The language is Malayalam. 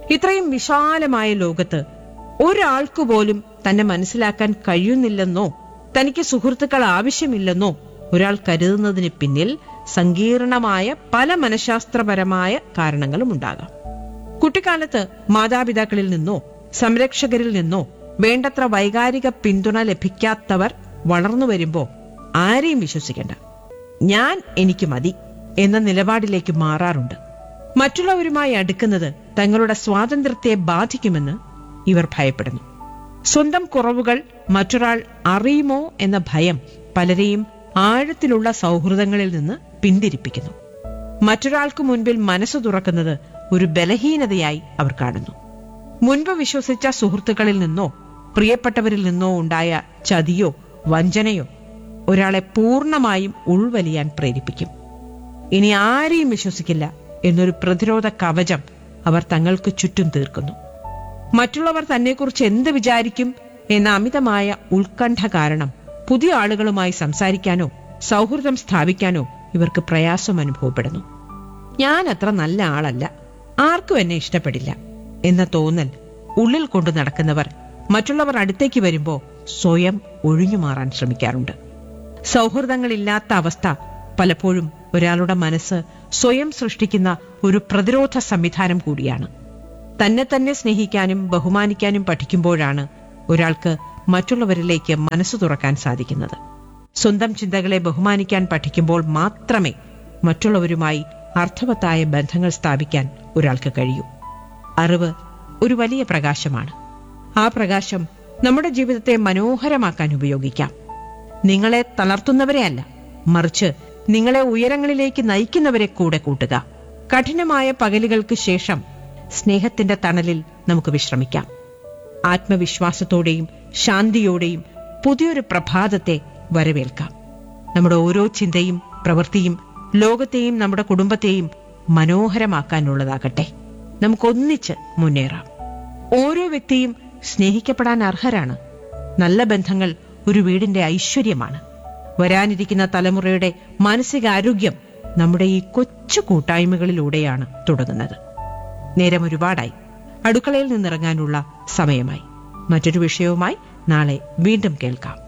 ഇത്രയും വിശാലമായ ലോകത്ത് ഒരാൾക്കു പോലും തന്നെ മനസ്സിലാക്കാൻ കഴിയുന്നില്ലെന്നോ തനിക്ക് സുഹൃത്തുക്കൾ ആവശ്യമില്ലെന്നോ ഒരാൾ കരുതുന്നതിന് പിന്നിൽ സങ്കീർണമായ പല മനഃശാസ്ത്രപരമായ കാരണങ്ങളും ഉണ്ടാകാം കുട്ടിക്കാലത്ത് മാതാപിതാക്കളിൽ നിന്നോ സംരക്ഷകരിൽ നിന്നോ വേണ്ടത്ര വൈകാരിക പിന്തുണ ലഭിക്കാത്തവർ വളർന്നു വരുമ്പോ ആരെയും വിശ്വസിക്കേണ്ട ഞാൻ എനിക്ക് മതി എന്ന നിലപാടിലേക്ക് മാറാറുണ്ട് മറ്റുള്ളവരുമായി അടുക്കുന്നത് തങ്ങളുടെ സ്വാതന്ത്ര്യത്തെ ബാധിക്കുമെന്ന് ഇവർ ഭയപ്പെടുന്നു സ്വന്തം കുറവുകൾ മറ്റൊരാൾ അറിയുമോ എന്ന ഭയം പലരെയും ആഴത്തിലുള്ള സൗഹൃദങ്ങളിൽ നിന്ന് പിന്തിരിപ്പിക്കുന്നു മറ്റൊരാൾക്ക് മുൻപിൽ മനസ്സ് തുറക്കുന്നത് ഒരു ബലഹീനതയായി അവർ കാണുന്നു മുൻപ് വിശ്വസിച്ച സുഹൃത്തുക്കളിൽ നിന്നോ പ്രിയപ്പെട്ടവരിൽ നിന്നോ ഉണ്ടായ ചതിയോ വഞ്ചനയോ ഒരാളെ പൂർണ്ണമായും ഉൾവലിയാൻ പ്രേരിപ്പിക്കും ഇനി ആരെയും വിശ്വസിക്കില്ല എന്നൊരു പ്രതിരോധ കവചം അവർ തങ്ങൾക്ക് ചുറ്റും തീർക്കുന്നു മറ്റുള്ളവർ തന്നെക്കുറിച്ച് എന്ത് വിചാരിക്കും എന്ന അമിതമായ ഉത്കണ്ഠ കാരണം പുതിയ ആളുകളുമായി സംസാരിക്കാനോ സൗഹൃദം സ്ഥാപിക്കാനോ ഇവർക്ക് പ്രയാസം അനുഭവപ്പെടുന്നു ഞാൻ അത്ര നല്ല ആളല്ല ആർക്കും എന്നെ ഇഷ്ടപ്പെടില്ല എന്ന തോന്നൽ ഉള്ളിൽ കൊണ്ടു നടക്കുന്നവർ മറ്റുള്ളവർ അടുത്തേക്ക് വരുമ്പോ സ്വയം ഒഴിഞ്ഞു മാറാൻ ശ്രമിക്കാറുണ്ട് സൗഹൃദങ്ങളില്ലാത്ത അവസ്ഥ പലപ്പോഴും ഒരാളുടെ മനസ്സ് സ്വയം സൃഷ്ടിക്കുന്ന ഒരു പ്രതിരോധ സംവിധാനം കൂടിയാണ് തന്നെ തന്നെ സ്നേഹിക്കാനും ബഹുമാനിക്കാനും പഠിക്കുമ്പോഴാണ് ഒരാൾക്ക് മറ്റുള്ളവരിലേക്ക് മനസ്സ് തുറക്കാൻ സാധിക്കുന്നത് സ്വന്തം ചിന്തകളെ ബഹുമാനിക്കാൻ പഠിക്കുമ്പോൾ മാത്രമേ മറ്റുള്ളവരുമായി അർത്ഥവത്തായ ബന്ധങ്ങൾ സ്ഥാപിക്കാൻ ഒരാൾക്ക് കഴിയൂ അറിവ് ഒരു വലിയ പ്രകാശമാണ് ആ പ്രകാശം നമ്മുടെ ജീവിതത്തെ മനോഹരമാക്കാൻ ഉപയോഗിക്കാം നിങ്ങളെ തളർത്തുന്നവരെ അല്ല മറിച്ച് നിങ്ങളെ ഉയരങ്ങളിലേക്ക് നയിക്കുന്നവരെ കൂടെ കൂട്ടുക കഠിനമായ പകലുകൾക്ക് ശേഷം സ്നേഹത്തിന്റെ തണലിൽ നമുക്ക് വിശ്രമിക്കാം ആത്മവിശ്വാസത്തോടെയും ശാന്തിയോടെയും പുതിയൊരു പ്രഭാതത്തെ വരവേൽക്കാം നമ്മുടെ ഓരോ ചിന്തയും പ്രവൃത്തിയും ലോകത്തെയും നമ്മുടെ കുടുംബത്തെയും മനോഹരമാക്കാനുള്ളതാകട്ടെ നമുക്കൊന്നിച്ച് മുന്നേറാം ഓരോ വ്യക്തിയും സ്നേഹിക്കപ്പെടാൻ അർഹരാണ് നല്ല ബന്ധങ്ങൾ ഒരു വീടിന്റെ ഐശ്വര്യമാണ് വരാനിരിക്കുന്ന തലമുറയുടെ മാനസികാരോഗ്യം നമ്മുടെ ഈ കൊച്ചു കൂട്ടായ്മകളിലൂടെയാണ് തുടങ്ങുന്നത് നേരം ഒരുപാടായി അടുക്കളയിൽ നിന്നിറങ്ങാനുള്ള സമയമായി മറ്റൊരു വിഷയവുമായി നാളെ വീണ്ടും കേൾക്കാം